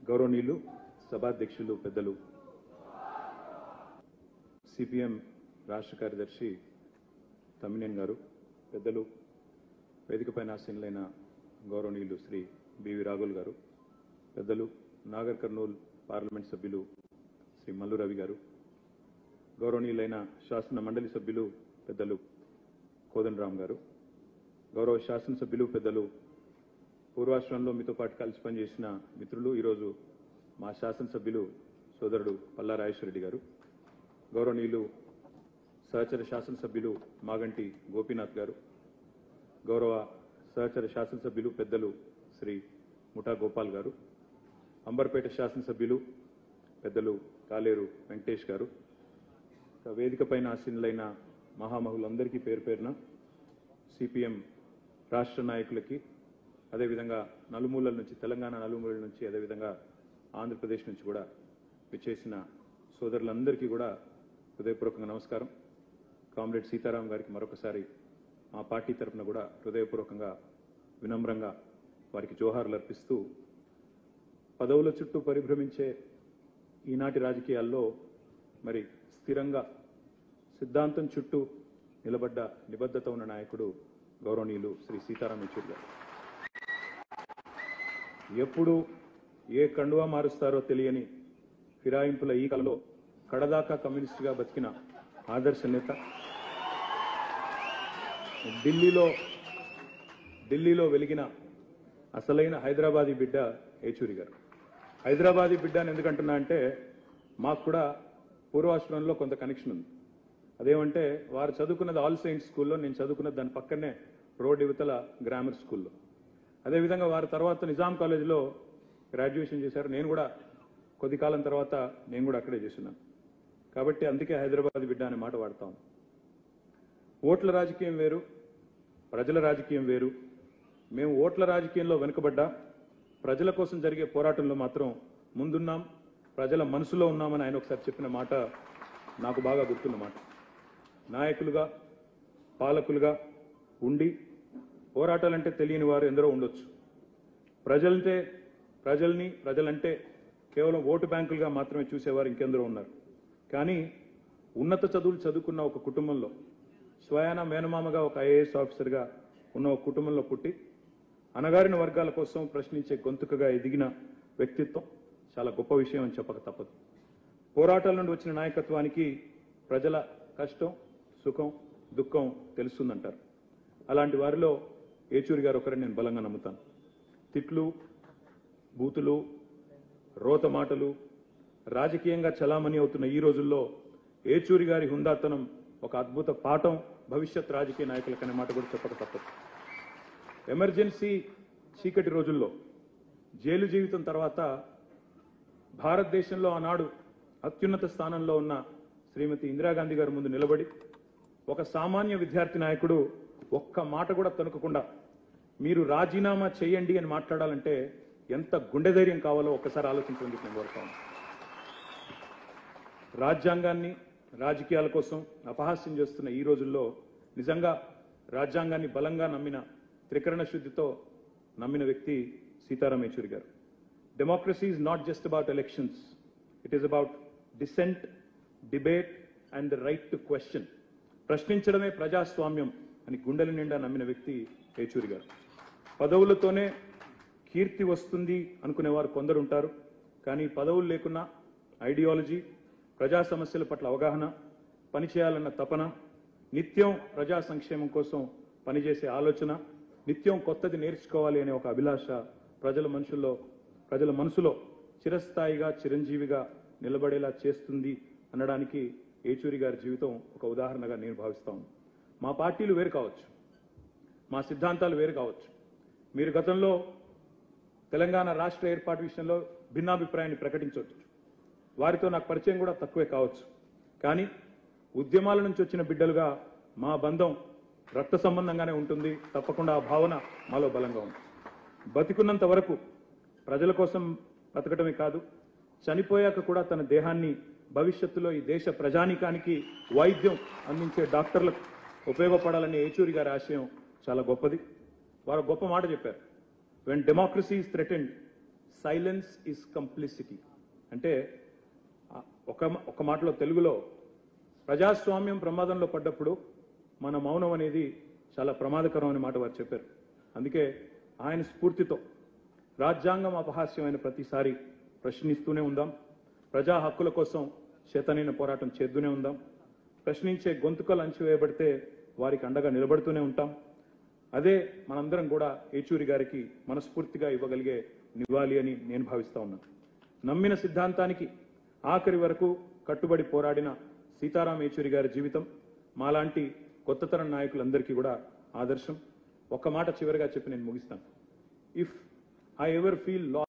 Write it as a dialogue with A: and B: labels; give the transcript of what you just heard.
A: గౌరవనీయులు సభాధ్యక్షులు పెద్దలు సిపిఎం రాష్ట్ర కార్యదర్శి తమ్మినేని గారు పెద్దలు వేదికపైన ఆసీనులైన గౌరవనీయులు శ్రీ బివి రాఘుల్ గారు పెద్దలు నాగర్ కర్నూల్ పార్లమెంట్ సభ్యులు శ్రీ మల్లు రవి గారు గౌరవనీయులైన శాసన మండలి సభ్యులు పెద్దలు కోదండరామ్ గారు గౌరవ శాసనసభ్యులు పెద్దలు పూర్వాశ్రమంలో మీతో పాటు కలిసి పనిచేసిన మిత్రులు ఈరోజు మా శాసనసభ్యులు సోదరుడు పల్లా రాజేశ్వరరెడ్డి గారు గౌరవనీయులు సహచర శాసనసభ్యులు మాగంటి గోపీనాథ్ గారు గౌరవ సహచర శాసనసభ్యులు పెద్దలు శ్రీ ముఠా గోపాల్ గారు అంబర్పేట శాసనసభ్యులు పెద్దలు కాలేరు వెంకటేష్ గారు ఇక వేదిక పైన ఆసీనులైన మహామహులందరికీ పేరు పేరున సిపిఎం రాష్ట్ర నాయకులకి అదేవిధంగా నలుమూలల నుంచి తెలంగాణ నలుమూలల నుంచి అదేవిధంగా ఆంధ్రప్రదేశ్ నుంచి కూడా విచ్చేసిన సోదరులందరికీ కూడా హృదయపూర్వకంగా నమస్కారం కామ్రేడ్ సీతారాం గారికి మరొకసారి మా పార్టీ తరఫున కూడా హృదయపూర్వకంగా వినమ్రంగా వారికి జోహార్లు అర్పిస్తూ పదవుల చుట్టూ పరిభ్రమించే ఈనాటి రాజకీయాల్లో మరి స్థిరంగా సిద్ధాంతం చుట్టూ నిలబడ్డ నిబద్ధత ఉన్న నాయకుడు గౌరవనీయులు శ్రీ సీతారాం యెచూరి గారు ఎప్పుడు ఏ కండువా మారుస్తారో తెలియని ఫిరాయింపుల ఈ కలలో కడదాకా కమ్యూనిస్టుగా బతికిన ఆదర్శ నేత ఢిల్లీలో ఢిల్లీలో వెలిగిన అసలైన హైదరాబాదీ బిడ్డ ఏచూరి గారు హైదరాబాదీ బిడ్డ అని ఎందుకంటున్నా అంటే మాకు కూడా పూర్వాశ్రమంలో కొంత కనెక్షన్ ఉంది అదేమంటే వారు చదువుకున్నది ఆల్ సైన్స్ స్కూల్లో నేను చదువుకున్నది దాని పక్కనే రోడ్ యువతల గ్రామర్ స్కూల్లో అదేవిధంగా వారి తర్వాత నిజాం కాలేజీలో గ్రాడ్యుయేషన్ చేశారు నేను కూడా కొద్ది కాలం తర్వాత నేను కూడా అక్కడే చేస్తున్నాను కాబట్టి అందుకే హైదరాబాద్ బిడ్డ అనే మాట వాడతాం ఓట్ల రాజకీయం వేరు ప్రజల రాజకీయం వేరు మేము ఓట్ల రాజకీయంలో వెనుకబడ్డా ప్రజల కోసం జరిగే పోరాటంలో మాత్రం ముందున్నాం ప్రజల మనసులో ఉన్నామని ఆయన ఒకసారి చెప్పిన మాట నాకు బాగా గుర్తున్న మాట నాయకులుగా పాలకులుగా ఉండి పోరాటాలంటే తెలియని వారు ఎందరో ఉండొచ్చు ప్రజలంటే ప్రజల్ని ప్రజలంటే కేవలం ఓటు బ్యాంకులుగా మాత్రమే చూసేవారు ఇంకెందరో ఉన్నారు కానీ ఉన్నత చదువులు చదువుకున్న ఒక కుటుంబంలో స్వయాన మేనమామగా ఒక ఐఏఎస్ ఆఫీసర్గా ఉన్న ఒక కుటుంబంలో పుట్టి అణగారిన వర్గాల కోసం ప్రశ్నించే గొంతుకగా ఎదిగిన వ్యక్తిత్వం చాలా గొప్ప విషయం అని చెప్పక తప్పదు పోరాటాల నుండి వచ్చిన నాయకత్వానికి ప్రజల కష్టం సుఖం దుఃఖం తెలుస్తుందంటారు అలాంటి వారిలో ఏచూరి గారు ఒకరని నేను బలంగా నమ్ముతాను తిట్లు బూతులు రోత మాటలు రాజకీయంగా చలామణి అవుతున్న ఈ రోజుల్లో ఏచూరి గారి హుందాతనం ఒక అద్భుత పాఠం భవిష్యత్ రాజకీయ నాయకులకనే మాట కూడా చెప్పక తప్పదు ఎమర్జెన్సీ చీకటి రోజుల్లో జైలు జీవితం తర్వాత భారతదేశంలో ఆనాడు అత్యున్నత స్థానంలో ఉన్న శ్రీమతి ఇందిరాగాంధీ గారి ముందు నిలబడి ఒక సామాన్య విద్యార్థి నాయకుడు ఒక్క మాట కూడా తొనకకుండా మీరు రాజీనామా చేయండి అని మాట్లాడాలంటే ఎంత గుండె ధైర్యం కావాలో ఒక్కసారి ఆలోచించండి నేను కోరుతాను రాజ్యాంగాన్ని రాజకీయాల కోసం అపహాస్యం చేస్తున్న ఈ రోజుల్లో నిజంగా రాజ్యాంగాన్ని బలంగా నమ్మిన త్రికరణ శుద్ధితో నమ్మిన వ్యక్తి Sitaram Yechury garu democracy is not just about elections it is about dissent debate and the right to question ప్రశ్నించడమే ప్రజాస్వామ్యం అని గుండెల నిండా నమ్మిన వ్యక్తి యేచూరి గారు పదవులతోనే కీర్తి వస్తుంది అనుకునేవారు కొందరు ఉంటారు కానీ పదవులు లేకున్నా ఐడియాలజీ ప్రజా సమస్యల పట్ల అవగాహన పనిచేయాలన్న తపన నిత్యం ప్రజా సంక్షేమం కోసం పనిచేసే ఆలోచన నిత్యం కొత్తది నేర్చుకోవాలి అనే ఒక అభిలాష ప్రజల మనుషుల్లో ప్రజల మనసులో చిరస్థాయిగా చిరంజీవిగా నిలబడేలా చేస్తుంది అనడానికి ఏచూరి గారి జీవితం ఒక ఉదాహరణగా నేను భావిస్తాను మా పార్టీలు వేరు కావచ్చు మా సిద్ధాంతాలు వేరు కావచ్చు మీరు గతంలో తెలంగాణ రాష్ట్ర ఏర్పాటు విషయంలో భిన్నాభిప్రాయాన్ని ప్రకటించవచ్చు వారితో నాకు పరిచయం కూడా తక్కువే కావచ్చు కానీ ఉద్యమాల నుంచి వచ్చిన బిడ్డలుగా మా బంధం రక్త సంబంధంగానే ఉంటుంది తప్పకుండా ఆ భావన మాలో బలంగా ఉంది బతికున్నంత వరకు ప్రజల కోసం బతకడమే కాదు చనిపోయాక కూడా తన దేహాన్ని భవిష్యత్తులో ఈ దేశ ప్రజానికానికి వైద్యం అందించే డాక్టర్లకు ఉపయోగపడాలనే ఏచూరి గారి ఆశయం చాలా గొప్పది వారు గొప్ప మాట చెప్పారు when democracy is threatened silence is complicity అంటే ఆ, ఒక ఒక మాటలో తెలుగులో ప్రజాస్వామ్యం ప్రమాదంలో పడ్డప్పుడు మన మౌనం అనేది చాలా ప్రమాదకరం అనే మాట వారు చెప్పారు అందుకే ఆయన స్ఫూర్తితో రాజ్యాంగం అపహాస్యమైన ప్రతిసారి ప్రశ్నిస్తూనే ఉందాం ప్రజా హక్కుల కోసం చేతనైన పోరాటం చేద్దూనే ఉందాం ప్రశ్నించే గొంతుకలు అంచివేయబడితే వారికి అండగా నిలబడుతూనే ఉంటాం అదే మనందరం కూడా ఏచూరి గారికి మనస్ఫూర్తిగా ఇవ్వగలిగే నివాళి అని నేను భావిస్తా ఉన్నాను నమ్మిన సిద్ధాంతానికి ఆఖరి వరకు కట్టుబడి పోరాడిన సీతారాం ఏచూరి గారి జీవితం మాలాంటి కొత్త తరం నాయకులందరికీ కూడా ఆదర్శం ఒక్క మాట చివరిగా చెప్పి నేను ముగిస్తాను ఇఫ్ ఐ ఎవర్ ఫీల్